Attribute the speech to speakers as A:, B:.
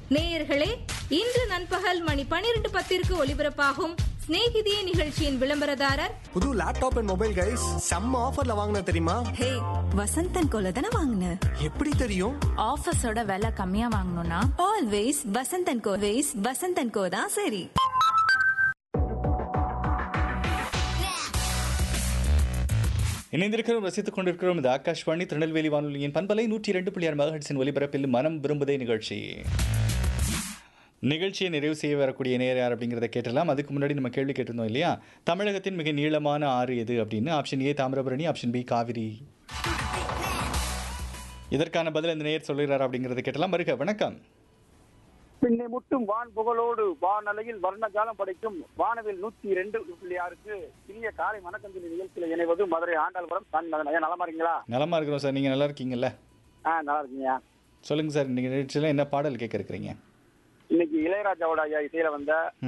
A: நேயர்களே இன்று நண்பகல் மணி பனிரெண்டு பத்திற்கு ஒலிபரப்பாகும் சிநேகிதியே நிகழ்ச்சியின் விளம்பரதாரர்
B: புது லேப்டாப் அண்ட் மொபைல் கைஸ் செம்ம ஆஃபர்ல வாங்கின தெரியுமா
C: ஹே வசந்தன் கோல தானே வாங்கின
B: எப்படி தெரியும்
D: ஆஃபீஸோட விலை கம்மியா வாங்கணும்னா
C: always Vasanthan co ways Vasanthan co தான் சரி
E: இணைந்திருக்கிறோம் ரசித்துக் கொண்டிருக்கிறோம் இது ஆகாஷ்வாணி திருநெல்வேலி வானொலியின் பண்பலை நூற்றி இரண்டு புள்ளி ஆறு மகட்சின் ஒலிபரப்பில் மனம் விரும்புதே நிகழ்ச்சி நிகழ்ச்சியை நிறைவு செய்ய வரக்கூடிய நேர் யார் அப்படிங்கிறத கேட்டலாம் அதுக்கு முன்னாடி நம்ம கேள்வி கேட்டிருந்தோம் இல்லையா தமிழகத்தின் மிக நீளமான ஆறு எது அப்படின்னு option A Tamirabarani option B Kaveri இதற்கான பதில் இந்த நேயர் சொல்லுகிறார் அப்படிங்கிறத கேட்டலாம் வருக வணக்கம்
F: பின்னை முட்டும் வான் புகழோடு வானலையில் வர்ணஜாலம் படைக்கும் வானவில் நூத்தி இரண்டு புள்ளி ஆறுக்கு சிறிய காலை வணக்கஞ்சலி நிகழ்ச்சியில் இணைவது மதுரை ஆண்டாள்புரம் தான் மதன் ஐயா நலமா இருக்கீங்களா
E: நலமா இருக்கிறோம் சார் நீங்கள் நல்லா இருக்கீங்கல்ல
F: ஆ நல்லா இருக்கீங்க
E: சொல்லுங்க சார் இந்த நிகழ்ச்சியில் என்ன பாடல் கேட்க இருக்கிறீங்க
F: இன்னைக்கு இளையராஜாவோட ஐயா இசையில வந்த